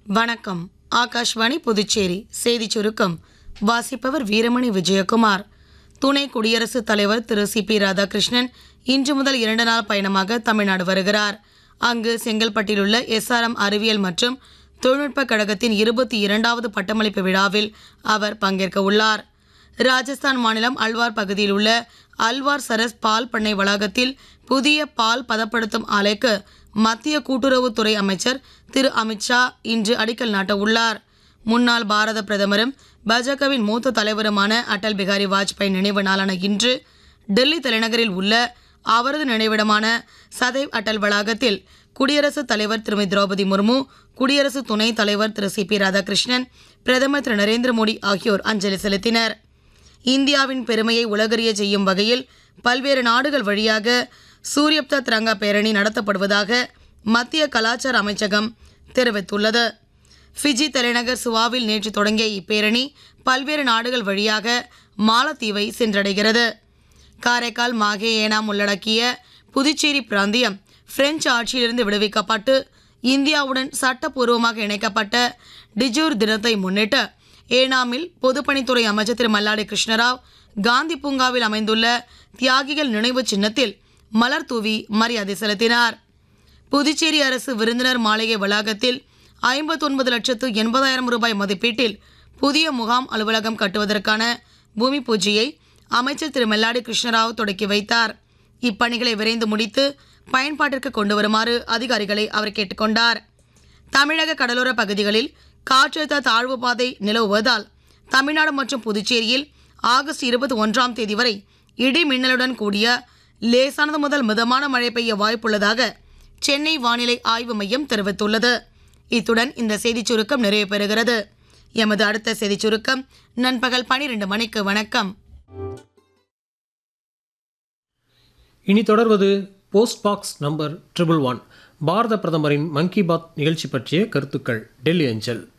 வணக்கம் ஆகாஷ்வாணி புதுச்சேரி செய்திச் சுருக்கம் வாசிப்பவர் வீரமணி விஜயகுமார் துணை குடியரசுத் தலைவர் திரு சி பி ராதாகிருஷ்ணன் இன்று முதல் இரண்டு நாள் பயணமாக தமிழ்நாடு வருகிறார் அங்கு செங்கல்பட்டில் உள்ள எஸ்ஆர்எம் அறிவியல் மற்றும் தொழில்நுட்ப கழகத்தின் இருபத்தி இரண்டாவது பட்டமளிப்பு விழாவில் அவர் பங்கேற்க உள்ளார் ராஜஸ்தான் மாநிலம் அல்வார் பகுதியில் உள்ள அல்வார் சரஸ் பால் பண்ணை வளாகத்தில் புதிய பால் பதப்படுத்தும் ஆலைக்கு மத்திய கூட்டுறவுத்துறை அமைச்சர் திரு அமித்ஷா இன்று அடிக்கல் நாட்ட உள்ளார் முன்னாள் பாரத பிரதமரும் பாஜகவின் மூத்த தலைவருமான அடல் பிகாரி வாஜ்பாய் நினைவு நாளான இன்று டெல்லி தலைநகரில் உள்ள அவரது நினைவிடமான சதைவ் அடல் வளாகத்தில் குடியரசுத் தலைவர் திருமதி திரௌபதி முர்மு குடியரசு துணைத் தலைவர் திரு சி பி ராதாகிருஷ்ணன் பிரதமர் திரு நரேந்திர மோடி ஆகியோர் அஞ்சலி செலுத்தினர் இந்தியாவின் பெருமையை உலகறிய செய்யும் வகையில் பல்வேறு நாடுகள் வழியாக சூரியப்தா திரங்கா பேரணி நடத்தப்படுவதாக மத்திய கலாச்சார அமைச்சகம் தெரிவித்துள்ளது ஃபிஜி தலைநகர் சுவாவில் நேற்று தொடங்கிய இப்பேரணி பல்வேறு நாடுகள் வழியாக மாலத்தீவை சென்றடைகிறது காரைக்கால் மாகே ஏனாம் உள்ளடக்கிய புதுச்சேரி பிராந்தியம் பிரெஞ்சு ஆட்சியிலிருந்து விடுவிக்கப்பட்டு இந்தியாவுடன் சட்டப்பூர்வமாக இணைக்கப்பட்ட டிஜூர் தினத்தை முன்னிட்டு ஏனாமில் பொதுப்பணித்துறை அமைச்சர் திரு மல்லாடி கிருஷ்ணராவ் காந்தி பூங்காவில் அமைந்துள்ள தியாகிகள் நினைவு சின்னத்தில் மலர் தூவி மரியாதை செலுத்தினார் புதுச்சேரி அரசு விருந்தினர் மாளிகை வளாகத்தில் ஐம்பத்தொன்பது லட்சத்து எண்பதாயிரம் ரூபாய் மதிப்பீட்டில் புதிய முகாம் அலுவலகம் கட்டுவதற்கான பூமி பூஜையை அமைச்சர் திரு மெல்லாடி கிருஷ்ணராவ் தொடக்கி வைத்தார் இப்பணிகளை விரைந்து முடித்து பயன்பாட்டிற்கு கொண்டு வருமாறு அதிகாரிகளை அவர் கேட்டுக்கொண்டார் தமிழக கடலோர பகுதிகளில் காற்றழுத்த தாழ்வு பாதை நிலவுவதால் தமிழ்நாடு மற்றும் புதுச்சேரியில் ஆகஸ்ட் இருபத்தி ஒன்றாம் தேதி வரை இடி மின்னலுடன் கூடிய லேசானது முதல் மிதமான மழை பெய்ய வாய்ப்புள்ளதாக சென்னை வானிலை ஆய்வு மையம் தெரிவித்துள்ளது இத்துடன் இந்த செய்திச் சுருக்கம் நிறைவு பெறுகிறது எமது அடுத்த செய்திச் சுருக்கம் நண்பகல் பனிரெண்டு மணிக்கு வணக்கம் இனி தொடர்வது post box number triple one பாரத பிரதமரின் மன் கி பாத் நிகழ்ச்சி பற்றிய கருத்துக்கள் டெல்லி அஞ்சல்